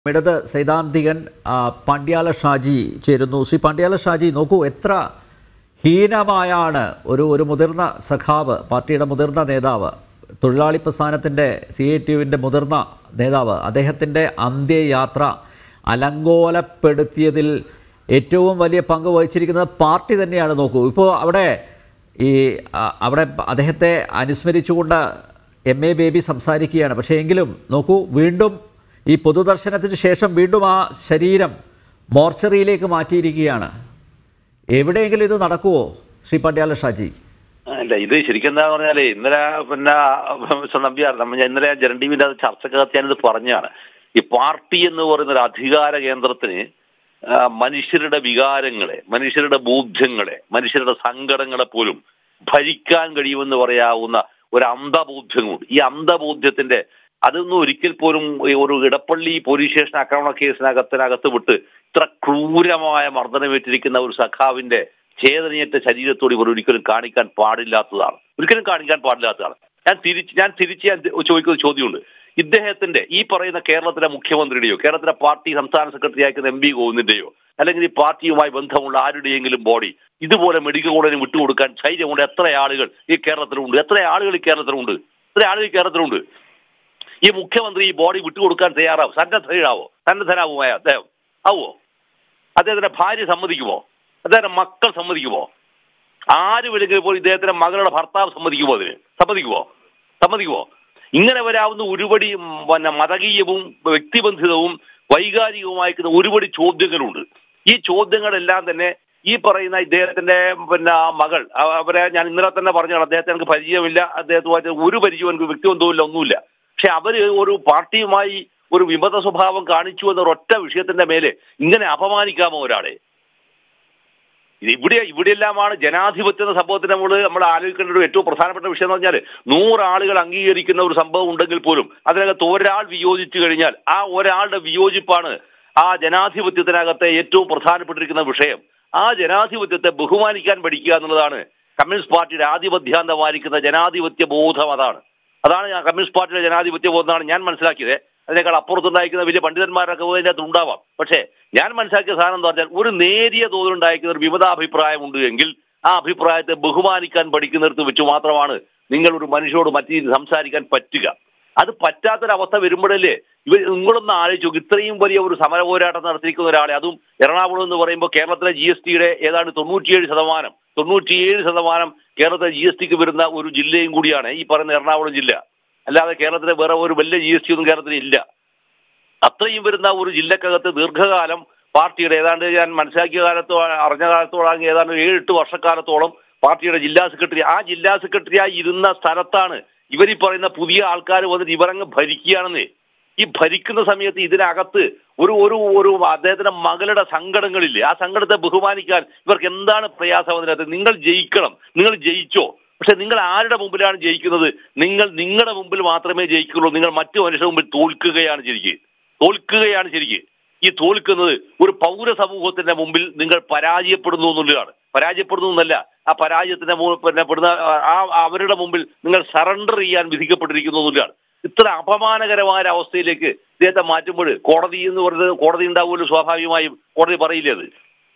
ഇടത് സൈദ്ധാന്തികൻ ആ, പണ്ഡ്യാല ഷാജി ചേരുന്നു ശ്രീ പണ്ഡ്യാല ഷാജി നോക്കൂ എത്ര ഹീനമായാണ് ഒരു ഒരു മുതിർന്ന സഖാവ് പാർട്ടിയുടെ മുതിർന്ന നേതാവ് തൊഴിലാളി പ്രസ്ഥാനത്തിൻ്റെ സി ഐ ടി യുവിൻ്റെ മുതിർന്ന നേതാവ് അദ്ദേഹത്തിൻ്റെ അന്ത്യയാത്ര അലങ്കോലപ്പെടുത്തിയതിൽ ഏറ്റവും വലിയ പങ്ക് വഹിച്ചിരിക്കുന്നത് പാർട്ടി തന്നെയാണ് നോക്കൂ ഇപ്പോൾ അവിടെ ഈ ആ, അവിടെ അദ്ദേഹത്തെ അനുസ്മരിച്ചുകൊണ്ട് എം എ ബേബി സംസാരിക്കുകയാണ് പക്ഷേ എങ്കിലും നോക്കൂ വീണ്ടും ഈ പൊതുദർശനത്തിന് ശേഷം വീണ്ടും ആ ശരീരം മോർച്ചറിയിലേക്ക് മാറ്റിയിരിക്കുകയാണ് എവിടെയെങ്കിലും ഇത് നടക്കുമോ ശ്രീ പണ്ഡ്യാല ഷാജി അല്ല ഇത് ശരിക്കും എന്താ പറഞ്ഞാല് ഇന്നലെ പിന്നെ മിസ്റ്റർ നമ്പ്യാർ നമ്മ ഞാൻ ഇന്നലെ ജനൻ ടിവിന്റെ അത് ചർച്ചക്കകത്ത് ഞാനിത് പറഞ്ഞാണ് ഈ പാർട്ടി എന്ന് പറയുന്ന ഒരു അധികാര കേന്ദ്രത്തിന് ആ, മനുഷ്യരുടെ വികാരങ്ങളെ മനുഷ്യരുടെ ബോധ്യങ്ങളെ മനുഷ്യരുടെ സങ്കടങ്ങളെ പോലും ഭരിക്കാൻ കഴിയുമെന്ന് പറയാവുന്ന ഒരു അന്ധബോധ്യങ്ങളുണ്ട് ഈ അന്ധബോധ്യത്തിന്റെ അതൊന്നും ഒരിക്കൽ പോലും ഈ ഒരു ഇടപ്പള്ളി പോലീസ് സ്റ്റേഷൻ ആക്രമണ കേസിനകത്തിനകത്ത് വിട്ട് ഇത്ര ക്രൂരമായ മർദ്ദനമേറ്റിരിക്കുന്ന ഒരു സഖാവിന്റെ ചേതനയേറ്റ ശരീരത്തോട് ഇവർ ഒരിക്കലും കാണിക്കാൻ പാടില്ലാത്തതാണ് ഒരിക്കലും കാണിക്കാൻ പാടില്ലാത്തതാണ് ഞാൻ തിരിച്ച് ഞാൻ തിരിച്ച് ഞാൻ ചോദിക്കുന്ന ചോദ്യമുണ്ട് ഇദ്ദേഹത്തിന്റെ ഈ പറയുന്ന കേരളത്തിലെ മുഖ്യമന്ത്രിയുടെയോ കേരളത്തിലെ പാർട്ടി സംസ്ഥാന സെക്രട്ടറി അയക്കുന്ന എം പി ഗോവിന്ദിന്റെയോ അല്ലെങ്കിൽ ഈ പാർട്ടിയുമായി ബന്ധമുള്ള ആരുടെയെങ്കിലും ബോഡി ഇതുപോലെ മെഡിക്കൽ കോളേജിന് വിട്ടുകൊടുക്കാൻ ധൈര്യമുണ്ട് എത്ര ആളുകൾ ഈ കേരളത്തിലുണ്ട് എത്ര ആളുകൾ ഈ കേരളത്തിലുണ്ട് എത്ര ആളുകൾ ഈ കേരളത്തിലുണ്ട് ഈ മുഖ്യമന്ത്രി ഈ ബോഡി വിട്ടുകൊടുക്കാൻ തയ്യാറാവും സന്നദ്ധരാവോ സന്നദ്ധരാവുമായ അദ്ദേഹം ആവോ അദ്ദേഹത്തിന്റെ ഭാര്യ സമ്മതിക്കുമോ അദ്ദേഹത്തിന്റെ മക്കൾ സമ്മതിക്കുമോ ആര് വിളിക്കുമ്പോൾ പോലും ഇദ്ദേഹത്തിന്റെ മകളുടെ ഭർത്താവ് സമ്മതിക്കുമോ അതിന് സമ്മതിക്കുമോ സമ്മതിക്കുമോ ഇങ്ങനെ വരാവുന്ന ഒരുപടി ഉം, പിന്നെ മതകീയവും വ്യക്തിബന്ധിതവും വൈകാരികവുമായിരിക്കുന്ന ഒരുപടി ചോദ്യങ്ങളുണ്ട് ഈ ചോദ്യങ്ങളെല്ലാം തന്നെ ഈ പറയുന്ന ഇദ്ദേഹത്തിന്റെ പിന്നെ മകൾ അവ- അവരെ ഞാൻ ഇന്നലെ തന്നെ പറഞ്ഞാണ് അദ്ദേഹത്തെ എനിക്ക് പരിചയമില്ല അദ്ദേഹത്തുമായിട്ട് ഒരു പരിചയവും എനിക്ക് വ്യക്തിബന്ധവുമില്ല ഒന്നുമില്ല പക്ഷെ അവര് ഒരു പാർട്ടിയുമായി ഒരു വിമത സ്വഭാവം കാണിച്ചു എന്ന ഒരൊറ്റ വിഷയത്തിന്റെ മേലെ ഇങ്ങനെ അപമാനിക്കാമോ ഒരാളെ ഇത് ഇവിടെ ഇവിടെയെല്ലാമാണ് ജനാധിപത്യ എന്ന സംഭവത്തിന് നമ്മൾ നമ്മൾ ആലോചിക്കേണ്ട ഒരു ഏറ്റവും പ്രധാനപ്പെട്ട വിഷയം എന്ന് പറഞ്ഞാൽ നൂറ് ആളുകൾ അംഗീകരിക്കുന്ന ഒരു സംഭവം ഉണ്ടെങ്കിൽ പോലും അതിനകത്ത് ഒരാൾ വിയോജിച്ചു കഴിഞ്ഞാൽ ആ ഒരാളുടെ വിയോജിപ്പാണ് ആ ജനാധിപത്യത്തിനകത്തെ ഏറ്റവും പ്രധാനപ്പെട്ടിരിക്കുന്ന വിഷയം ആ ജനാധിപത്യത്തെ ബഹുമാനിക്കാൻ പഠിക്കുക എന്നുള്ളതാണ് കമ്മ്യൂണിസ്റ്റ് പാർട്ടിയുടെ ആധിപത്യാന്തമായിരിക്കുന്ന ജനാധിപത്യ ബോധം അതാണ് അതാണ് ഞാൻ കമ്മ്യൂണിസ്റ്റ് പാർട്ടിയുടെ ജനാധിപത്യ ബോധമാണ് ഞാൻ മനസ്സിലാക്കിയത് അതിനേക്കാൾ അപ്പുറത്തുണ്ടായിരിക്കുന്ന വലിയ പണ്ഡിതന്മാരൊക്കെ അതിനകത്ത് ഉണ്ടാവാം പക്ഷേ ഞാൻ മനസ്സിലാക്കിയ സാധനം എന്ന് പറഞ്ഞാൽ ഒരു നേരിയ തോതിലുണ്ടായിരിക്കുന്ന ഒരു വിമതാഭിപ്രായം ഉണ്ട് എങ്കിൽ ആ അഭിപ്രായത്തെ ബഹുമാനിക്കാൻ പഠിക്കുന്നിടത്ത് വെച്ച് മാത്രമാണ് നിങ്ങൾ ഒരു മനുഷ്യരോട് മറ്റു രീതിയിൽ സംസാരിക്കാൻ പറ്റുക അത് പറ്റാത്തൊരവസ്ഥ വരുമ്പോഴല്ലേ ഇവർ നിങ്ങളൊന്ന് ആലോചിച്ച് നോക്ക് ഇത്രയും വലിയ ഒരു സമര പോരാട്ടം നടത്തിയിരിക്കുന്ന ഒരാളെ അതും എറണാകുളം എന്ന് പറയുമ്പോൾ കേരളത്തിലെ ജി എസ് ടിയുടെ ഏതാണ്ട് തൊണ്ണൂറ്റിയേഴ് ശതമാനം തൊണ്ണൂറ്റിയേഴ് ശതമാനം കേരളത്തിലെ ജി എസ് ടിക്ക് വരുന്ന ഒരു ജില്ലയും കൂടിയാണ് ഈ പറയുന്ന എറണാകുളം ജില്ല അല്ലാതെ കേരളത്തിലെ വേറെ ഒരു വലിയ ജി എസ് ടി ഒന്നും കേരളത്തിൽ ഇല്ല അത്രയും വരുന്ന ഒരു ജില്ലക്കകത്ത് ദീർഘകാലം പാർട്ടിയുടെ ഏതാണ്ട് ഞാൻ മനസ്സിലാക്കിയ കാലത്തോ അറിഞ്ഞ കാലത്തോളാണെങ്കിൽ ഏതാണ്ട് ഏഴ് എട്ട് വർഷക്കാലത്തോളം പാർട്ടിയുടെ ജില്ലാ സെക്രട്ടറി ആ ജില്ലാ സെക്രട്ടറിയായി ഇരുന്ന സ്ഥലത്താണ് ഇവർ ഈ പറയുന്ന പുതിയ ആൾക്കാർ വന്നിട്ട് ഇവരങ്ങ് ഭരിക്കുകയാണെന്ന് ഈ ഭരിക്കുന്ന സമയത്ത് ഇതിനകത്ത് ഒരു ഒരു ഒരു അദ്ദേഹത്തിന്റെ മകളുടെ സങ്കടങ്ങളില്ലേ ആ സങ്കടത്തെ ബഹുമാനിക്കാൻ ഇവർക്ക് എന്താണ് പ്രയാസം അതിനകത്ത് നിങ്ങൾ ജയിക്കണം നിങ്ങൾ ജയിച്ചോ പക്ഷെ നിങ്ങൾ ആരുടെ മുമ്പിലാണ് ജയിക്കുന്നത് നിങ്ങൾ നിങ്ങളുടെ മുമ്പിൽ മാത്രമേ ജയിക്കുള്ളൂ നിങ്ങൾ മറ്റു മനുഷ്യരുടെ മുമ്പിൽ തോൽക്കുകയാണ് ശരിക്ക് തോൽക്കുകയാണ് ശരിക്ക് ഈ തോൽക്കുന്നത് ഒരു പൗര സമൂഹത്തിന്റെ മുമ്പിൽ നിങ്ങൾ പരാജയപ്പെടുന്നു എന്നുള്ളതാണ് പരാജയപ്പെടുന്നു എന്നല്ല ആ പരാജയത്തിന്റെ മു- പിന്നെ പെടുന്ന ആ അവരുടെ മുമ്പിൽ നിങ്ങൾ സറണ്ടർ ചെയ്യാൻ വിധിക്കപ്പെട്ടിരിക്കുന്നു എന്നുള്ളതാണ് ഇത്ര അപമാനകരമായ ഒരു അവസ്ഥയിലേക്ക് ഇദ്ദേഹത്തെ മാറ്റുമ്പോൾ കോടതി എന്ന് പറയുന്നത് കോടതി ഉണ്ടാവുമല്ലോ സ്വാഭാവികമായും കോടതി പറയില്ലേ അത്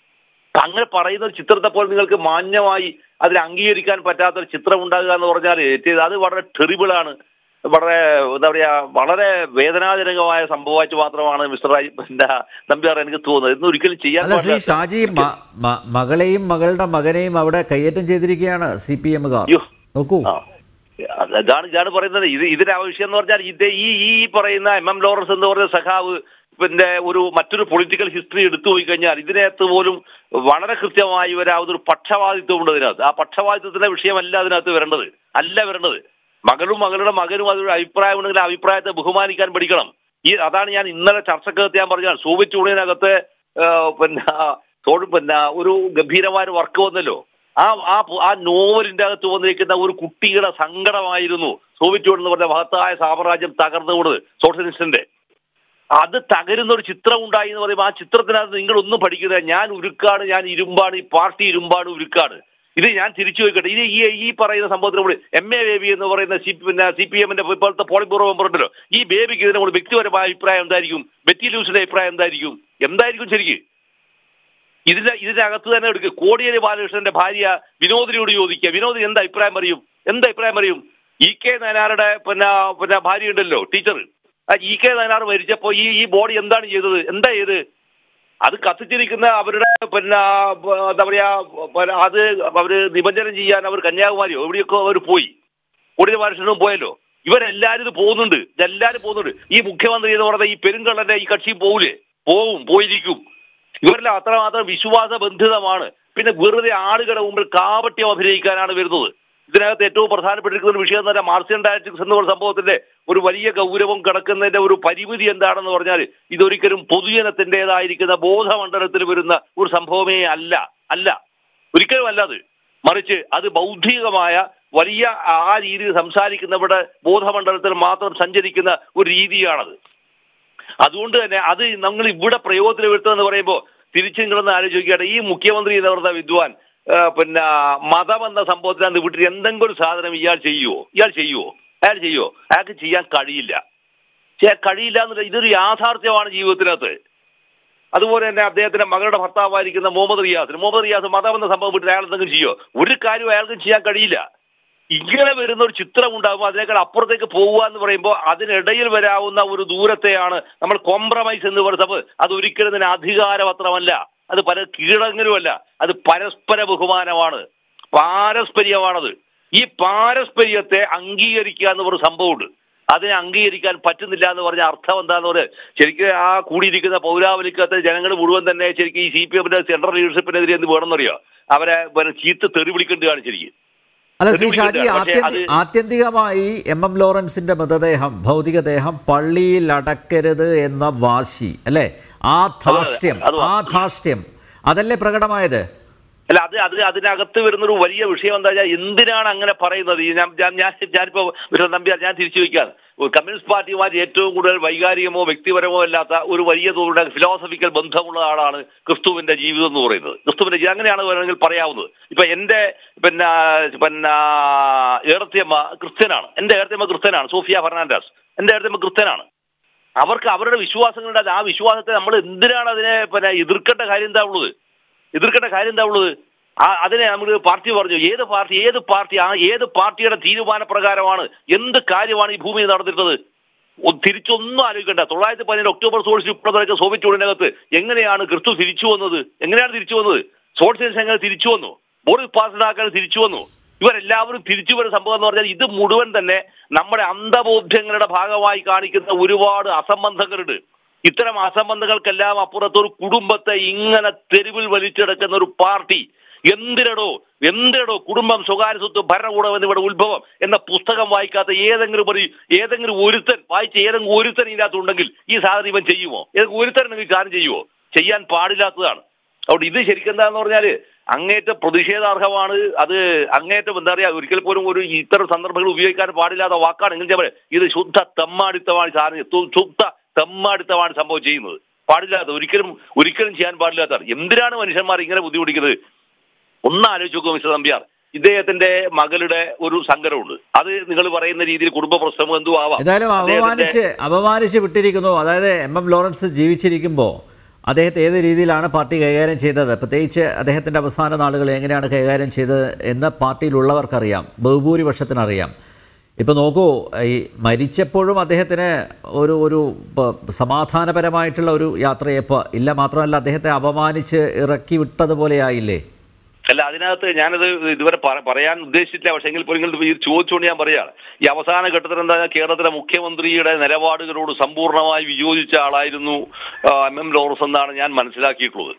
അങ്ങനെ പറയുന്ന ഒരു ചിത്രത്തെ പോലെ നിങ്ങൾക്ക് മാന്യമായി അതിൽ അംഗീകരിക്കാൻ പറ്റാത്ത ഒരു ചിത്രം ഉണ്ടാകുക എന്ന് പറഞ്ഞാൽ ഏറ്റവും അത് വളരെ ടെറിബിളാണ് വളരെ എന്താ പറയാ വളരെ വേദനാജനകമായ സംഭവമായിട്ട് മാത്രമാണ് മിസ്റ്റർ ഐ- പിന്നെ നമ്പ്യാർ എനിക്ക് തോന്നുന്നത് ഇന്ന് ഒരിക്കലും ചെയ്യാൻ അല്ല ശ്രീ പാടില്ല. ഷാജി മ- മ- മകളെയും മകളുടെ മകനെയും അവിടെ കയ്യേറ്റം ചെയ്തിരിക്കുകയാണ് സി പി എമ്മുകാർ അയ്യോ. നോക്കൂ ആ. അത് ഇതാണ് ഇതാണ് പറയുന്നത് ഇത് ഇതിന്റെ ആവശ്യം എന്ന് പറഞ്ഞാൽ ഇത് ഈ ഈ പറയുന്ന എം എം ലോറൻസ് എന്ന് പറയുന്ന സഖാവ് പിന്നെ ഒരു മറ്റൊരു പൊളിറ്റിക്കൽ ഹിസ്റ്ററി എടുത്തു പോയി കഴിഞ്ഞാൽ ഇതിനകത്ത് പോലും വളരെ കൃത്യമായി വരാവുന്ന ഒരു പക്ഷപാതിത്വം ഉണ്ട് അതിനകത്ത് ആ പക്ഷപാതിത്വത്തിന്റെ വിഷയമല്ല അതിനകത്ത് വരേണ്ടത് അല്ല വരേണ്ടത് മകളും മകളുടെ മകനും അതൊരു അഭിപ്രായം ഉണ്ടെങ്കിൽ ആ അഭിപ്രായത്തെ ബഹുമാനിക്കാൻ പഠിക്കണം ഈ അതാണ് ഞാൻ ഇന്നലെ ചർച്ചക്കകത്ത് ഞാൻ പറഞ്ഞത് സോവിയറ്റ് യൂണിയനകത്ത് ആ, പിന്നെ തോട് പിന്നെ ഒരു ഗംഭീരമായ ഒരു വർക്ക് വന്നല്ലോ ആ ആ പു- ആ നോവലിന്റെ അകത്ത് വന്നിരിക്കുന്ന ഒരു കുട്ടിയുടെ സങ്കടമായിരുന്നു സോവിയറ്റ് യൂണിയൻ എന്ന് പറഞ്ഞ മഹത്തായ സാമ്രാജ്യം തകർന്നുകൊണ്ട് സോഷ്യലിസ്റ്റിന്റെ അത് തകരുന്ന ഒരു ചിത്രം ഉണ്ടായി എന്ന് പറയുമ്പോൾ ആ ചിത്രത്തിനകത്ത് നിങ്ങൾ ഒന്നും പഠിക്കുന്നത് ഞാൻ ഉരുക്കാണ് ഞാൻ ഇരുമ്പാണ് ഈ പാർട്ടി ഇരുമ്പാണ് ഉരുക്കാണ് ഇത് ഞാൻ തിരിച്ചു വെക്കട്ടെ ഇത് ഈ ഈ പറയുന്ന സംഭവത്തിന് കൂടി എം എ ബേബി എന്ന് പറയുന്ന സി പിന്നെ സി പി എമ്മിന്റെ ഇപ്പോഴത്തെ പോളിറ്റ് ബ്യൂറോ മെമ്പർ ഉണ്ടല്ലോ ഈ ബേബിക്ക് ഇതിനെ കൂടി വ്യക്തിപരമായ അഭിപ്രായം എന്തായിരിക്കും ബെറ്റി ലൂസിന്റെ അഭിപ്രായം എന്തായിരിക്കും എന്തായിരിക്കും ശരിക്ക് ഇതിന്റെ ഇതിനകത്ത് തന്നെ എടുക്കുക കോടിയേരി ബാലകൃഷ്ണന്റെ ഭാര്യ വിനോദിനോട് ചോദിക്കുക വിനോദിന് എന്താ അഭിപ്രായം പറയും എന്താ അഭിപ്രായം പറയും ഇ കെ നയനാരുടെ പിന്നെ പിന്നെ ഭാര്യ ഉണ്ടല്ലോ ടീച്ചർ ആ ഇ കെ നയനാർ മരിച്ചപ്പോ ഈ ഈ ബോഡി എന്താണ് ചെയ്തത് എന്താ ചെയ്ത് അത് കത്തിച്ചിരിക്കുന്ന അവരുടെ പിന്നെ പ- എന്താ പറയാ പിന്നെ അത് അവര് നിമഞ്ജനം ചെയ്യാൻ അവർ കന്യാകുമാരിയോ എവിടെയൊക്കെ അവർ പോയി കൂടുതൽ മനുഷ്യനും പോയല്ലോ ഇവരെല്ലാരും ഇത് പോകുന്നുണ്ട് ഇതെല്ലാരും പോകുന്നുണ്ട് ഈ മുഖ്യമന്ത്രി എന്ന് പറയുന്ന ഈ പെരുങ്കള്ളന്റെ ഈ കക്ഷി പോകൂലേ പോവും പോയിരിക്കും ഇവരെല്ലാം അത്രമാത്രം വിശ്വാസ ബന്ധിതമാണ് പിന്നെ വെറുതെ ആളുകളുടെ മുമ്പിൽ കാപട്യം അഭിനയിക്കാനാണ് വരുന്നത് ഇതിനകത്ത് ഏറ്റവും പ്രധാനപ്പെട്ടിരിക്കുന്ന ഒരു വിഷയം എന്ന് പറഞ്ഞാൽ മാർസിയൻ ഡയറ്റിക്സ് എന്ന് പറയുന്ന സംഭവത്തിന്റെ ഒരു വലിയ ഗൗരവം കിടക്കുന്നതിന്റെ ഒരു പരിമിതി എന്താണെന്ന് പറഞ്ഞാൽ ഇതൊരിക്കലും പൊതുജനത്തിൻ്റെതായിരിക്കുന്ന ബോധമണ്ഡലത്തിൽ വരുന്ന ഒരു സംഭവമേ അല്ല അല്ല ഒരിക്കലും അല്ല അത് മറിച്ച് അത് ബൗദ്ധികമായ വലിയ ആ രീതിയിൽ സംസാരിക്കുന്നവരുടെ ബോധമണ്ഡലത്തിൽ മാത്രം സഞ്ചരിക്കുന്ന ഒരു രീതിയാണത് അതുകൊണ്ട് തന്നെ അത് നമ്മൾ ഇവിടെ പ്രയോഗത്തിൽ വരുത്തുമെന്ന് പറയുമ്പോൾ തിരിച്ചു നിങ്ങളൊന്ന് ആലോചിക്കുകയാണ് ഈ മുഖ്യമന്ത്രി എന്ന് പറഞ്ഞ വിദ്വാൻ ആ, പിന്നെ മതം എന്ന സംഭവത്തിനകത്ത് വിട്ടിട്ട് എന്തെങ്കിലും ഒരു സാധനം ഇയാൾ ചെയ്യുവോ ഇയാൾ ചെയ്യുവോ അയാൾ ചെയ്യുവോ അയാൾക്ക് ചെയ്യാൻ കഴിയില്ല ചെയ്യാൻ കഴിയില്ല എന്നുള്ള ഇതൊരു യാഥാർത്ഥ്യമാണ് ജീവിതത്തിനകത്ത് അതുപോലെ തന്നെ അദ്ദേഹത്തിന്റെ മകളുടെ ഭർത്താവായിരിക്കുന്ന മുഹമ്മദ് റിയാസ് മുഹമ്മദ് റിയാസ് മതം എന്ന സംഭവം വിട്ടിട്ട് അയാൾ എന്തെങ്കിലും ചെയ്യോ ഒരു കാര്യം അയാൾക്കും ചെയ്യാൻ കഴിയില്ല ഇങ്ങനെ വരുന്ന ഒരു ചിത്രം ഉണ്ടാകുമ്പോൾ അതിനേക്കാൾ അപ്പുറത്തേക്ക് പോകുക എന്ന് പറയുമ്പോൾ അതിനിടയിൽ വരാവുന്ന ഒരു ദൂരത്തെയാണ് നമ്മൾ കോംപ്രമൈസ് എന്ന് പറയുന്നത് അത് ഒരിക്കലും തന്നെ അധികാരപത്രമല്ല അത് പല കീഴടങ്ങലുമല്ല അത് പരസ്പര ബഹുമാനമാണ് പാരസ്പര്യമാണത് ഈ പാരസ്പര്യത്തെ അംഗീകരിക്കുക എന്ന് പറഞ്ഞ സംഭവമുണ്ട് അതിനെ അംഗീകരിക്കാൻ പറ്റുന്നില്ല എന്ന് പറഞ്ഞ അർത്ഥം എന്താന്ന് പറയുക ശരിക്കും ആ കൂടിയിരിക്കുന്ന പൗരാവലിക്കത്തെ ജനങ്ങൾ മുഴുവൻ തന്നെ ശരിക്കും ഈ സി പി എമ്മിന്റെ സെൻട്രൽ ലീഡർഷിപ്പിനെതിരെ എന്ത് വേണമെന്നറിയോ അവരെ പിന്നെ ചീത്ത തെറി വിളിക്കേണ്ടതാണ് ശരിക്കും അല്ല ശ്രീ ഒരു ഷാജി മിനിറ്റ്, പക്ഷേ ആത്യന്തി അത് ആത്യന്തികമായി എം എം ലോറൻസിന്റെ മൃതദേഹം ഭൗതികദേഹം പള്ളിയിൽ അടക്കരുത് എന്ന വാശി അല്ലേ ആ ധാർഷ്ട്യം അത് ആ ധാർഷ്ട്യം അതല്ലേ പ്രകടമായത് അല്ല അത് അത് അതിനകത്ത് വരുന്നൊരു വലിയ വിഷയം എന്താ വെച്ചാൽ എന്തിനാണ് അങ്ങനെ പറയുന്നത് ഈ ഞാൻ ഞാൻ ഞാൻ ഞാനിപ്പോ വിശ്വ നമ്പ്യാർ ഞാൻ തിരിച്ചു വയ്ക്കാണ് കമ്മ്യൂണിസ്റ്റ് പാർട്ടിയുമായി ഏറ്റവും കൂടുതൽ വൈകാരികമോ വ്യക്തിപരമോ അല്ലാത്ത ഒരു വലിയ തോതിലുള്ള ഫിലോസഫിക്കൽ ബന്ധമുള്ള ആളാണ് ക്രിസ്തുവിന്റെ ജീവിതം എന്ന് പറയുന്നത് ക്രിസ്തുവിന്റെ ജീവിതം അങ്ങനെയാണ് വേണമെങ്കിൽ പറയാവുന്നത് ഇപ്പൊ എന്റെ പിന്നെ പിന്നെ ഏറത്തിയമ്മ ക്രിസ്ത്യനാണ് എന്റെ ഏറത്തിയമ്മ ക്രിസ്ത്യനാണ് സോഫിയ ഫെർണാണ്ടസ് എന്റെ ഏറത്തിയമ്മ ക്രിസ്ത്യനാണ് അവർക്ക് അവരുടെ വിശ്വാസങ്ങളുണ്ട് ആ വിശ്വാസത്തെ നമ്മൾ എന്തിനാണ് അതിനെ പിന്നെ എതിർക്കേണ്ട കാര്യം എന്താ ഉള്ളത് എതിർക്കേണ്ട കാര്യം എന്താ ഉള്ളത് ആ അതിനെ നമ്മൾ പാർട്ടി പറഞ്ഞു ഏത് പാർട്ടി ഏത് പാർട്ടി ആ ഏത് പാർട്ടിയുടെ തീരുമാനപ്രകാരമാണ് എന്ത് കാര്യമാണ് ഈ ഭൂമിയിൽ നടന്നിരുന്നത് ഒ- തിരിച്ചൊന്നും ആലോചിക്കണ്ട തൊള്ളായിരത്തി പതിനേഴ് ഒക്ടോബർ സോഴ്സ് ഇപ്പോഴത്തെ സോവിയറ്റ് യൂണിയനകത്ത് എങ്ങനെയാണ് ക്രിസ്തു തിരിച്ചു വന്നത് എങ്ങനെയാണ് തിരിച്ചു വന്നത് സോഷ്യലിസ്റ്റ് എങ്ങനെ തിരിച്ചു വന്നു ബോറിസ് പാസ്ഡാക്കാൻ തിരിച്ചു വന്നു ഇവരെല്ലാവരും തിരിച്ചു വരുന്ന സംഭവം എന്ന് പറഞ്ഞാൽ ഇത് മുഴുവൻ തന്നെ നമ്മുടെ അന്ധബോധ്യങ്ങളുടെ ഭാഗമായി കാണിക്കുന്ന ഒരുപാട് അസംബന്ധങ്ങളുണ്ട് ഇത്തരം അസംബന്ധങ്ങൾക്കെല്ലാം അപ്പുറത്ത് ഒരു കുടുംബത്തെ ഇങ്ങനെ തെരുവിൽ വലിച്ചെടുക്കുന്ന ഒരു പാർട്ടി എന്തിനടോ എന്തിനടോ കുടുംബം സ്വകാര്യ സ്വത്ത് ഭരണകൂടം എന്നിവിടെ ഉത്ഭവം എന്ന പുസ്തകം വായിക്കാത്ത ഏതെങ്കിലും ഒരു ഏതെങ്കിലും ഒരുത്തൻ വായിച്ച ഏതെങ്കിലും ഒരുത്തൻ ഇതിനകത്ത് ഉണ്ടെങ്കിൽ ഈ സാധനം ഇവൻ ചെയ്യുമോ ഏതെങ്കിലും ഒരുത്തൻ ഈ സാധനം ചെയ്യുമോ ചെയ്യാൻ പാടില്ലാത്തതാണ് അതുകൊണ്ട് ഇത് ശരിക്കും എന്താന്ന് പറഞ്ഞാല് അങ്ങേറ്റം പ്രതിഷേധാർഹമാണ് അത് അങ്ങേറ്റം എന്താ പറയാ ഒരിക്കൽ പോലും ഒരു ഇത്തരം സന്ദർഭങ്ങൾ ഉപയോഗിക്കാൻ പാടില്ലാത്ത വാക്കാണ് എങ്കിൽ ഞാൻ പറയാം ഇത് ശുദ്ധ തെമ്മാടിത്തമാണ് സാധനം തു- ശുദ്ധ തെമ്മാടിത്തമാണ് സംഭവം ചെയ്യുന്നത് പാടില്ലാത്ത ഒരിക്കലും ഒരിക്കലും ചെയ്യാൻ പാടില്ലാത്തതാണ് എന്തിനാണ് മനുഷ്യന്മാർ ഇങ്ങനെ ബുദ്ധിമുട്ടിക്കുന്നത് ഒന്ന് ആലോചിച്ച് നോക്കൂ മിസ്റ്റർ നമ്പ്യാർ ഇദ്ദേഹത്തിന്റെ മകളുടെ ഒരു സങ്കടമുണ്ട് അത് നിങ്ങൾ പറയുന്ന രീതിയിൽ കുടുംബ പ്രശ്നമോ എന്തോ ആവാം ഏതായാലും അദ്ദേഹത്തിന്റെ- അപമാനിച്ച് അപമാനിച്ച് വിട്ടിരിക്കുന്നു അതായത് എം എം ലോറൻസ് ജീവിച്ചിരിക്കുമ്പോൾ അദ്ദേഹത്തെ ഏത് രീതിയിലാണ് പാർട്ടി കൈകാര്യം ചെയ്തത് പ്രത്യേകിച്ച് അദ്ദേഹത്തിൻ്റെ അവസാന നാളുകൾ എങ്ങനെയാണ് കൈകാര്യം ചെയ്തത് എന്ന് പാർട്ടിയിലുള്ളവർക്കറിയാം ബഹുഭൂരിപക്ഷത്തിനറിയാം ഇപ്പോൾ നോക്കൂ ഈ മരിച്ചപ്പോഴും അദ്ദേഹത്തിന് ഒരു ഒരു പ- സമാധാനപരമായിട്ടുള്ള ഒരു യാത്രയപ്പോൾ ഇല്ല മാത്രമല്ല അദ്ദേഹത്തെ അപമാനിച്ച് ഇറക്കി വിട്ടതുപോലെ ആയില്ലേ അല്ല അതിനകത്ത് ഞാനത് ഇതുവരെ പറ- പറയാൻ ഉദ്ദേശിച്ചില്ല പക്ഷേ എങ്കിൽ പോലും നിങ്ങൾ ഇത് ചോദിച്ചുകൊണ്ട് ഞാൻ പറയാണ് ഈ അവസാന ഘട്ടത്തിൽ എന്താ കേരളത്തിലെ മുഖ്യമന്ത്രിയുടെ നിലപാടുകളോട് സമ്പൂർണ്ണമായി വിയോജിച്ച ആളായിരുന്നു ആ, എം എം ലോറൻസ് എന്നാണ് ഞാൻ മനസ്സിലാക്കിയിട്ടുള്ളത്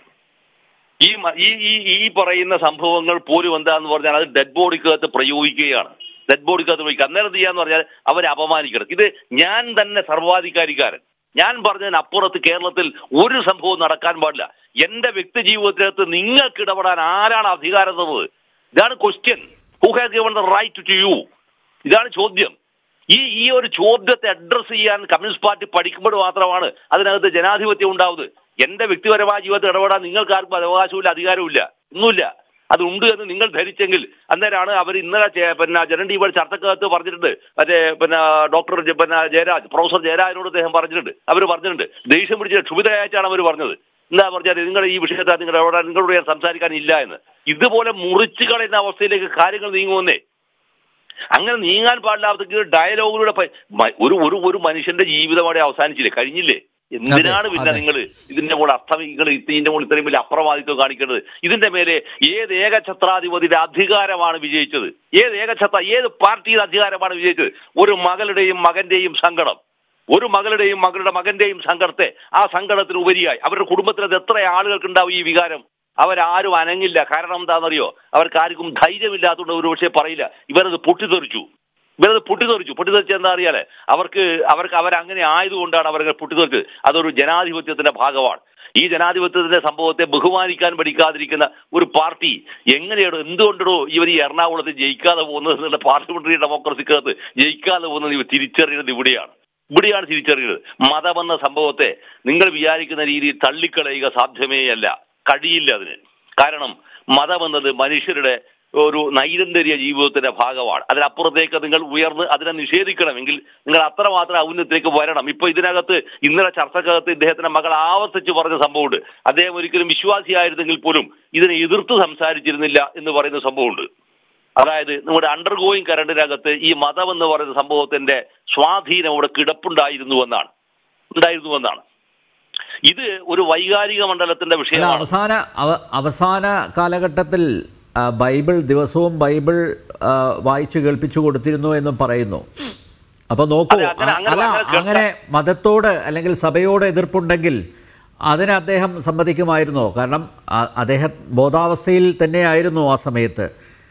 ഈ മ- ഈ ഈ ഈ പറയുന്ന സംഭവങ്ങൾ പോലും എന്താന്ന് പറഞ്ഞാൽ അത് ഡെഡ് ബോഡിക്കകത്ത് പ്രയോഗിക്കുകയാണ് ഡെഡ് ബോഡിക്കകത്ത് പ്രയോഗിക്കുക അന്നേരം എന്ത് ചെയ്യാന്ന് പറഞ്ഞാൽ അവരെ അപമാനിക്കണം ഇത് ഞാൻ തന്നെ സർവാധികാരിക്കാരൻ ഞാൻ പറഞ്ഞതിന് അപ്പുറത്ത് കേരളത്തിൽ ഒരു സംഭവവും നടക്കാൻ പാടില്ല എന്റെ വ്യക്തി ജീവിതത്തിനകത്ത് നിങ്ങൾക്ക് ഇടപെടാൻ ആരാണ് അധികാരം തന്നത് ഇതാണ് question who has given the right to you ഇതാണ് ചോദ്യം ഈ ഈ ഒരു ചോദ്യത്തെ അഡ്രസ് ചെയ്യാൻ കമ്മ്യൂണിസ്റ്റ് പാർട്ടി പഠിക്കുമ്പോൾ മാത്രമാണ് അതിനകത്ത് ജനാധിപത്യം ഉണ്ടാവുന്നത് എന്റെ വ്യക്തിപരമായ ജീവിതത്തിൽ ഇടപെടാൻ നിങ്ങൾക്ക് ആർക്കും അവകാശമില്ല അധികാരമില്ല ഒന്നുമില്ല അത് ഉണ്ട് എന്ന് നിങ്ങൾ ധരിച്ചെങ്കിൽ അന്നേരമാണ് അവർ ഇന്നലെ ചെ- പിന്നെ ജനൻ ടി വിയുടെ ചർച്ചക്കകത്ത് പറഞ്ഞിട്ടുണ്ട് മറ്റേ പിന്നെ ഡോക്ടർ ജെ- പിന്നെ ജയരാജ് പ്രൊഫസർ ജയരാജിനോട് അദ്ദേഹം പറഞ്ഞിട്ടുണ്ട് അവർ പറഞ്ഞിട്ടുണ്ട് ദേഷ്യം പിടിച്ച ക്ഷുഭിതയായിട്ടാണ് അവർ പറഞ്ഞത് എന്താ പറഞ്ഞാൽ നിങ്ങൾ ഈ വിഷയത്തിൽ നിങ്ങൾ എവിടെ നിങ്ങളോട് ഞാൻ സംസാരിക്കാൻ ഇല്ല എന്ന് ഇതുപോലെ മുറിച്ചു കളയുന്ന അവസ്ഥയിലേക്ക് കാര്യങ്ങൾ നീങ്ങുമെന്നേ അങ്ങനെ നീങ്ങാൻ പാടില്ലാത്ത ഡയലോഗിലൂടെ പ- മ- ഒരു ഒരു ഒരു മനുഷ്യന്റെ ജീവിതം അവിടെ അവസാനിച്ചില്ലേ കഴിഞ്ഞില്ലേ എന്തിനാണ് പിന്നെ അതെ. നിങ്ങൾ ഇതിന്റെ കൂടെ അർത്ഥം നിങ്ങൾ ഇതിന്റെ കൂടെ ഇത്രയും വലിയ അപ്രമാദിത്വം കാണിക്കേണ്ടത് ഇതിന്റെ മേലെ ഏത് ഏകഛത്രാധിപതിയുടെ അധികാരമാണ് വിജയിച്ചത് ഏത് ഏകഛത്ര ഏത് പാർട്ടിയുടെ അധികാരമാണ് വിജയിച്ചത് ഒരു മകളുടെയും മകന്റെയും സങ്കടം ഒരു മകളുടെയും മകളുടെ മകന്റെയും സങ്കടത്തെ ആ സങ്കടത്തിന് ഉപരിയായി അവരുടെ കുടുംബത്തിനകത്ത് എത്ര ആളുകൾക്ക് ഉണ്ടാവും ഈ വികാരം അവരാരും അനങ്ങില്ല കാരണം എന്താണെന്നറിയോ അവർക്ക് ആർക്കും ധൈര്യമില്ലാത്തതുകൊണ്ട് ഒരു പക്ഷേ പറയില്ല ഇവരത് പൊട്ടിത്തെറിച്ചു ഇവരത് പൊട്ടിത്തെറിച്ചു പൊട്ടിത്തെറിച്ച എന്താ അറിയാലേ അവർക്ക് അവർക്ക് അവരങ്ങനെ ആയതുകൊണ്ടാണ് അവർ പൊട്ടിത്തെറിച്ചത് അതൊരു ജനാധിപത്യത്തിന്റെ ഭാഗമാണ് ഈ ജനാധിപത്യത്തിന്റെ സംഭവത്തെ ബഹുമാനിക്കാൻ പഠിക്കാതിരിക്കുന്ന ഒരു പാർട്ടി എങ്ങനെയാണോ എന്തുകൊണ്ടോ ഇവർ ഈ എറണാകുളത്ത് ജയിക്കാതെ പോകുന്നത് എന്നുള്ള പാർലമെന്ററി ഡെമോക്രസിക്കകത്ത് ജയിക്കാതെ പോകുന്നത് ഇവർ തിരിച്ചറിയുന്നത് ഇവിടെയാണ് ഇവിടെയാണ് തിരിച്ചറിയുന്നത് മതമെന്ന സംഭവത്തെ നിങ്ങൾ വിചാരിക്കുന്ന രീതിയിൽ തള്ളിക്കളയുക സാധ്യമേയല്ല കഴിയില്ല അതിന് കാരണം മതമെന്നത് മനുഷ്യരുടെ ഒരു നൈരന്തര്യ ജീവിതത്തിന്റെ ഭാഗമാണ് അതിനപ്പുറത്തേക്ക് നിങ്ങൾ ഉയർന്ന് അതിനെ നിഷേധിക്കണമെങ്കിൽ നിങ്ങൾ അത്രമാത്രം ഔന്നത്യത്തിലേക്ക് വരണം ഇപ്പൊ ഇതിനകത്ത് ഇന്നലെ ചർച്ചക്കകത്ത് ഇദ്ദേഹത്തിന്റെ മകൾ ആവർത്തിച്ച് പറഞ്ഞ സംഭവമുണ്ട് അദ്ദേഹം ഒരിക്കലും വിശ്വാസിയായിരുന്നെങ്കിൽ പോലും ഇതിനെ എതിർത്ത് സംസാരിച്ചിരുന്നില്ല എന്ന് പറയുന്ന സംഭവമുണ്ട് അതായത് നമ്മുടെ അണ്ടർഗോയിങ് കറണ്ടിനകത്ത് ഈ മതം എന്ന് പറയുന്ന സംഭവത്തിന്റെ സ്വാധീനം അവിടെ കിടപ്പുണ്ടായിരുന്നു എന്നാണ് ഉണ്ടായിരുന്നു എന്നാണ് ഇത് ഒരു വൈകാരിക മണ്ഡലത്തിന്റെ അല്ല വിഷയമാണ് അവസാന അവ- അവസാന കാലഘട്ടത്തിൽ ആ, ബൈബിൾ ദിവസവും ബൈബിൾ ആ, വായിച്ചു കേൾപ്പിച്ചു കൊടുത്തിരുന്നു എന്നും പറയുന്നു അപ്പൊ നോക്കൂ അതെ, അങ്ങനെ- അങ്ങനെ അല്ല പറഞ്ഞാൽ കേൾക്കാം. അങ്ങനെ മതത്തോട് അല്ലെങ്കിൽ സഭയോട് എതിർപ്പുണ്ടെങ്കിൽ അതിന് അദ്ദേഹം സമ്മതിക്കുമായിരുന്നോ കാരണം ആ- അദ്ദേഹം ബോധാവസ്ഥയിൽ തന്നെയായിരുന്നു ആ സമയത്ത്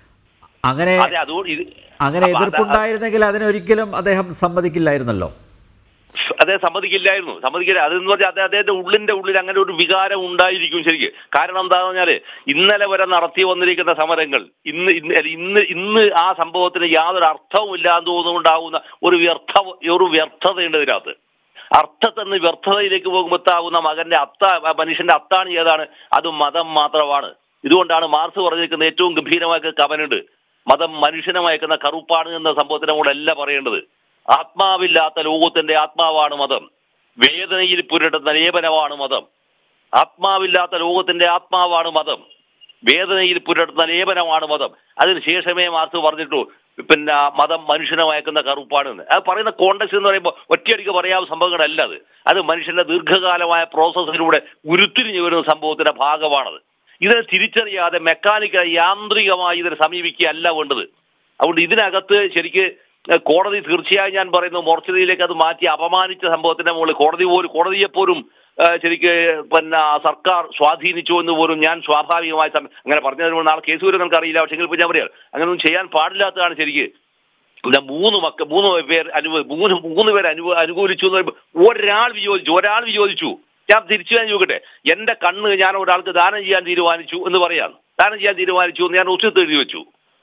അങ്ങനെ അതെ അതുകൊണ്ട് ഇത് അങ്ങനെ അപ്പൊ അത് എതിർപ്പുണ്ടായിരുന്നെങ്കിൽ അതിനൊരിക്കലും അദ്ദേഹം സമ്മതിക്കില്ലായിരുന്നല്ലോ അദ്ദേഹം സമ്മതിക്കില്ലായിരുന്നു സമ്മതിക്കില്ല അതെന്ന് പറഞ്ഞാൽ അദ്ദേഹം അദ്ദേഹത്തിന്റെ ഉള്ളിന്റെ ഉള്ളിൽ അങ്ങനെ ഒരു വികാരം ഉണ്ടായിരിക്കും ശരിക്ക് കാരണം എന്താണെന്ന് പറഞ്ഞാല് ഇന്നലെ വരെ നടത്തി വന്നിരിക്കുന്ന സമരങ്ങൾ ഇന്ന് ഇന്ന് അല്ല, ഇന്ന് ഇന്ന് ആ സംഭവത്തിന് യാതൊരു അർത്ഥവും ഇല്ലാന്ന് തോന്നുന്നുണ്ടാകുന്ന ഒരു വ്യർത്ഥ ഒരു വ്യർത്ഥതയുണ്ട് ഇതിനകത്ത് അർത്ഥത്തിൽ വ്യർത്ഥതയിലേക്ക് പോകുമ്പോഴത്താകുന്ന മകന്റെ അത്ത മനുഷ്യന്റെ അത്താണ് ഏതാണ് അത് മതം മാത്രമാണ് ഇതുകൊണ്ടാണ് മാർസ് പറഞ്ഞിരിക്കുന്ന ഏറ്റവും ഗംഭീരമായ കവനുണ്ട് മതം മനുഷ്യനെ മയക്കുന്ന കറുപ്പാണ് എന്ന സംഭവത്തിനെ കൂടെ അല്ല പറയേണ്ടത് ആത്മാവില്ലാത്ത ലോകത്തിന്റെ ആത്മാവാണ് മതം വേദനയിൽ പുരട്ടുന്ന ലേപനമാണ് മതം ആത്മാവില്ലാത്ത ലോകത്തിന്റെ ആത്മാവാണ് മതം വേദനയിൽ പുരട്ടുന്ന ലേപനമാണ് മതം അതിന് ശേഷമേ മാർക്സ് പറഞ്ഞിട്ടു പിന്നെ മതം മനുഷ്യനെ മയക്കുന്ന കറുപ്പാണ് എന്ന് അത് പറയുന്ന കോണ്ടക്സ് എന്ന് പറയുമ്പോൾ ഒറ്റയടിക്ക് പറയാവുന്ന സംഭവങ്ങളല്ല അത് അത് മനുഷ്യന്റെ ദീർഘകാലമായ പ്രോസസ്സിലൂടെ ഉരുത്തിരിഞ്ഞു വരുന്ന സംഭവത്തിന്റെ ഭാഗമാണത് ഇതിനെ തിരിച്ചറിയാതെ മെക്കാനിക്കൽ യാന്ത്രികമായി ഇതിനെ സമീപിക്കുകയല്ല വേണ്ടത് അതുകൊണ്ട് ഇതിനകത്ത് ശരിക്ക് ഏഹ്, കോടതി തീർച്ചയായും ഞാൻ പറയുന്നു മോർച്ചറിയിലേക്ക് അത് മാറ്റി അപമാനിച്ച സംഭവത്തിന്റെ മുകളിൽ കോടതി പോലും കോടതിയെ പോലും ഏഹ്, ശരിക്ക് പിന്നെ സർക്കാർ സ്വാധീനിച്ചു എന്ന് പോലും ഞാൻ സ്വാഭാവികമായി സം- അങ്ങനെ പറഞ്ഞതിന് മുമ്പ് നാളെ കേസ് വരും നമുക്ക് അറിയില്ല പക്ഷേ എങ്കിൽ ഇപ്പൊ ഞാൻ പറയാം അങ്ങനെയൊന്നും ചെയ്യാൻ പാടില്ലാത്തതാണ് ശരിക്ക് പിന്നെ മൂന്ന് മക്ക മൂന്ന് പേർ അനുഭവ മൂന്ന് മൂന്ന് പേർ അനുഭവ അനുകൂലിച്ചു എന്ന് പറയുമ്പോൾ ഒരാൾ വിയോജിച്ചു ഒരാൾ വിയോജിച്ചു ഞാൻ തിരിച്ചു ഞാൻ ചോദിക്കട്ടെ എന്റെ കണ്ണ് ഞാൻ ഒരാൾക്ക് ദാനം ചെയ്യാൻ തീരുമാനിച്ചു എന്ന് പറയാം ദാനം ചെയ്യാൻ തീരുമാനിച്ചു എന്ന് ഞാൻ ഉച്ചത്ത് എഴുതി വെച്ചു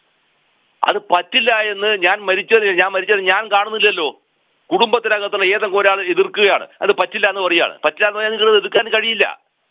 അത് പറ്റില്ല എന്ന് ഞാൻ മരിച്ചത് ഞാൻ മരിച്ചത് ഞാൻ കാണുന്നില്ലല്ലോ കുടുംബത്തിനകത്തുള്ള ഏതെങ്കിലും ഒരാൾ എതിർക്കുകയാണ് അത് പറ്റില്ല എന്ന് പറയാണ് പറ്റില്ല എന്ന് പറഞ്ഞാൽ നിങ്ങൾ എതിർക്കാൻ കഴിയില്ല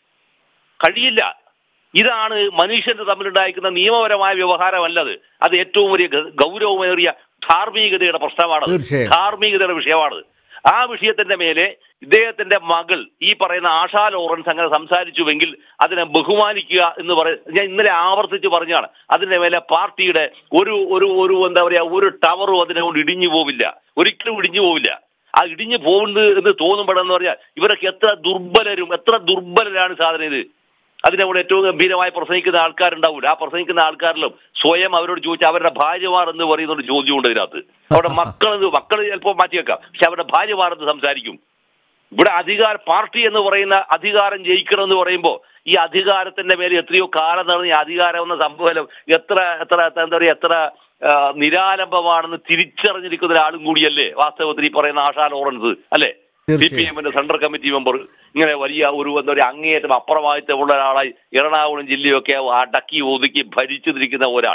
കഴിയില്ല ഇതാണ് മനുഷ്യന്റെ തമ്മിലുണ്ടായിരിക്കുന്ന നിയമപരമായ വ്യവഹാരമല്ലത് അത് ഏറ്റവും വലിയ ഗ- ഗൗരവമേറിയ ധാർമ്മികതയുടെ പ്രശ്നമാണത് തീർച്ചയായും. ധാർമ്മികതയുടെ വിഷയമാണത് ആ വിഷയത്തിന്റെ മേലെ ഇദ്ദേഹത്തിന്റെ മകൾ ഈ പറയുന്ന ആശാ ലോറൻസ് അങ്ങനെ സംസാരിച്ചുവെങ്കിൽ അതിനെ ബഹുമാനിക്കുക എന്ന് പറയ ഞാൻ ഇന്നലെ ആവർത്തിച്ച് പറഞ്ഞാണ് അതിന്റെ മേലെ പാർട്ടിയുടെ ഒരു ഒരു ഒരു എന്താ പറയാ ഒരു ടവറും അതിനെ കൊണ്ട് ഇടിഞ്ഞു പോവില്ല ഒരിക്കലും ഇടിഞ്ഞു പോവില്ല ആ ഇടിഞ്ഞു പോകുന്നത് എന്ന് തോന്നുമ്പോഴെന്ന് പറഞ്ഞാൽ ഇവരൊക്കെ എത്ര ദുർബലരും എത്ര ദുർബലരാണ് സാധനം ഇത് അതിനെ കൂടെ ഏറ്റവും ഗംഭീരമായി പ്രസംഗിക്കുന്ന ആൾക്കാരുണ്ടാവില്ല ആ പ്രസംഗിക്കുന്ന ആൾക്കാരിലും സ്വയം അവരോട് ചോദിച്ചാൽ അവരുടെ ഭാര്യമാർ എന്ന് പറയുന്ന ഒരു ചോദ്യമുണ്ട് ഇതിനകത്ത് അവരുടെ മക്കൾ എന്ന് മക്കൾ ചിലപ്പോൾ മാറ്റിവെക്കാം പക്ഷെ അവരുടെ ഭാര്യമാർ എന്ന് സംസാരിക്കും ഇവിടെ അധികാര പാർട്ടി എന്ന് പറയുന്ന അധികാരം ജയിക്കണം എന്ന് പറയുമ്പോൾ ഈ അധികാരത്തിന്റെ മേലെ എത്രയോ കാലം നടന്ന ഈ അധികാരം എന്ന സംഭവം എത്ര എത്ര എന്താ പറയുക എത്ര ആ, നിരാലംബമാണെന്ന് തിരിച്ചറിഞ്ഞിരിക്കുന്ന ഒരാളും കൂടിയല്ലേ വാസ്തവത്തിൽ ഈ പറയുന്ന ആശാ ലോറൻസ് അല്ലേ സി പി തീർച്ചയായും. എമ്മിന്റെ സെൻട്രൽ കമ്മിറ്റി മെമ്പർ ഇങ്ങനെ വലിയ ഒരു എന്താ പറയുക അങ്ങേയറ്റം അപ്രമാദിത്വമുള്ള ഒരാളായി എറണാകുളം ജില്ലയൊക്കെ അടക്കി ഒതുക്കി ഭരിച്ചു നിൽക്കുന്ന ഒരാൾ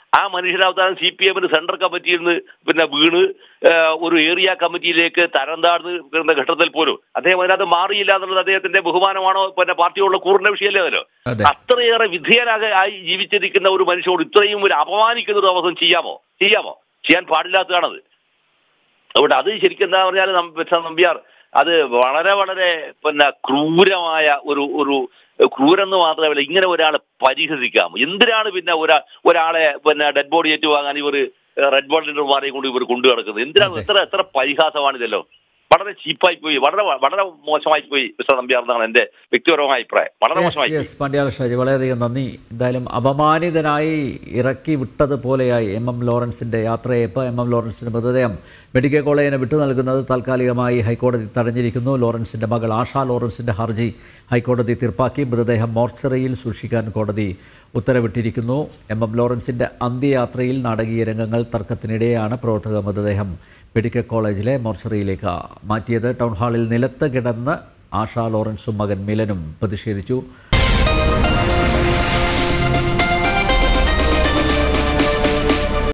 ആ മനുഷ്യൻ അവസാനം സി പി എമ്മിന് സെൻട്രൽ കമ്മിറ്റിയിൽ നിന്ന് പിന്നെ വീണ് ആ, ഒരു ഏരിയ കമ്മിറ്റിയിലേക്ക് തരം താഴ്ന്ന ഘട്ടത്തിൽ പോലും അദ്ദേഹം അതിനകത്ത് മാറിയില്ല എന്നുള്ളത് അദ്ദേഹത്തിന്റെ ബഹുമാനമാണോ പിന്നെ പാർട്ടിയോടുള്ള കൂറിന്റെ വിഷയമല്ലേ അതിലോ അതെ. അത്രയേറെ വിധേയനാകെ ആയി ജീവിച്ചിരിക്കുന്ന ഒരു മനുഷ്യനോട് ഇത്രയും ഒരു അപമാനിക്കുന്ന ഒരു അവസരം ചെയ്യാമോ ചെയ്യാമോ ചെയ്യാൻ പാടില്ലാത്തതാണത് അതുകൊണ്ട് അത് ശരിക്കും എന്താ പറഞ്ഞാൽ നം- മിസ്റ്റർ നമ്പ്യാർ അത് വളരെ വളരെ പിന്നെ ക്രൂരമായ ഒരു ഒരു ക്രൂരെന്ന് മാത്രമല്ല ഇങ്ങനെ ഒരാളെ പരിഹസിക്കാം എന്തിനാണ് പിന്നെ ഒരാ ഒരാളെ പിന്നെ ഡെഡ് ബോഡി ഏറ്റുവാങ്ങാൻ ഇവർ റെഡ് ബോൾഡിന്റർമാരെയും കൊണ്ട് ഇവർ കൊണ്ടു കിടക്കുന്നത് എന്തിനാണ് എത്ര എത്ര പരിഹാസമാണ് ഇതല്ലോ വളരെ ചീപ്പായി പോയി വളരെ വളരെ മോശമായി പോയി മിസ്റ്റർ നമ്പ്യാർ എന്നാണ് എന്റെ വ്യക്തിപരമായ അഭിപ്രായം വളരെ മോശമായി പോയി. യെസ് പണ്ഡ്യാല ഷാജി വളരെയധികം നന്ദി എന്തായാലും അപമാനിതനായി ഇറക്കി വിട്ടതുപോലെയായി എം എം ലോറൻസിൻ്റെ യാത്രയയപ്പ് എം എം ലോറൻസിൻ്റെ മൃതദേഹം മെഡിക്കൽ കോളേജിന് വിട്ടു നൽകുന്നത് താൽക്കാലികമായി ഹൈക്കോടതി തടഞ്ഞിരിക്കുന്നു ലോറൻസിൻ്റെ മകൾ ആഷ ലോറൻസിൻ്റെ ഹർജി ഹൈക്കോടതി തീർപ്പാക്കി മൃതദേഹം മോർച്ചറിയിൽ സൂക്ഷിക്കാൻ കോടതി ഉത്തരവിട്ടിരിക്കുന്നു എം എം ലോറൻസിൻ്റെ അന്ത്യയാത്രയിൽ നാടകീയ രംഗങ്ങൾ തർക്കത്തിനിടെയാണ് പ്രവർത്തക മൃതദേഹം മെഡിക്കൽ കോളേജിലെ മോർച്ചറിയിലേക്ക് മാറ്റിയത് ടൗൺ ഹാളിൽ നിലത്ത് കിടന്ന് ആഷ ലോറൻസും മകൻ മിലനും പ്രതിഷേധിച്ചു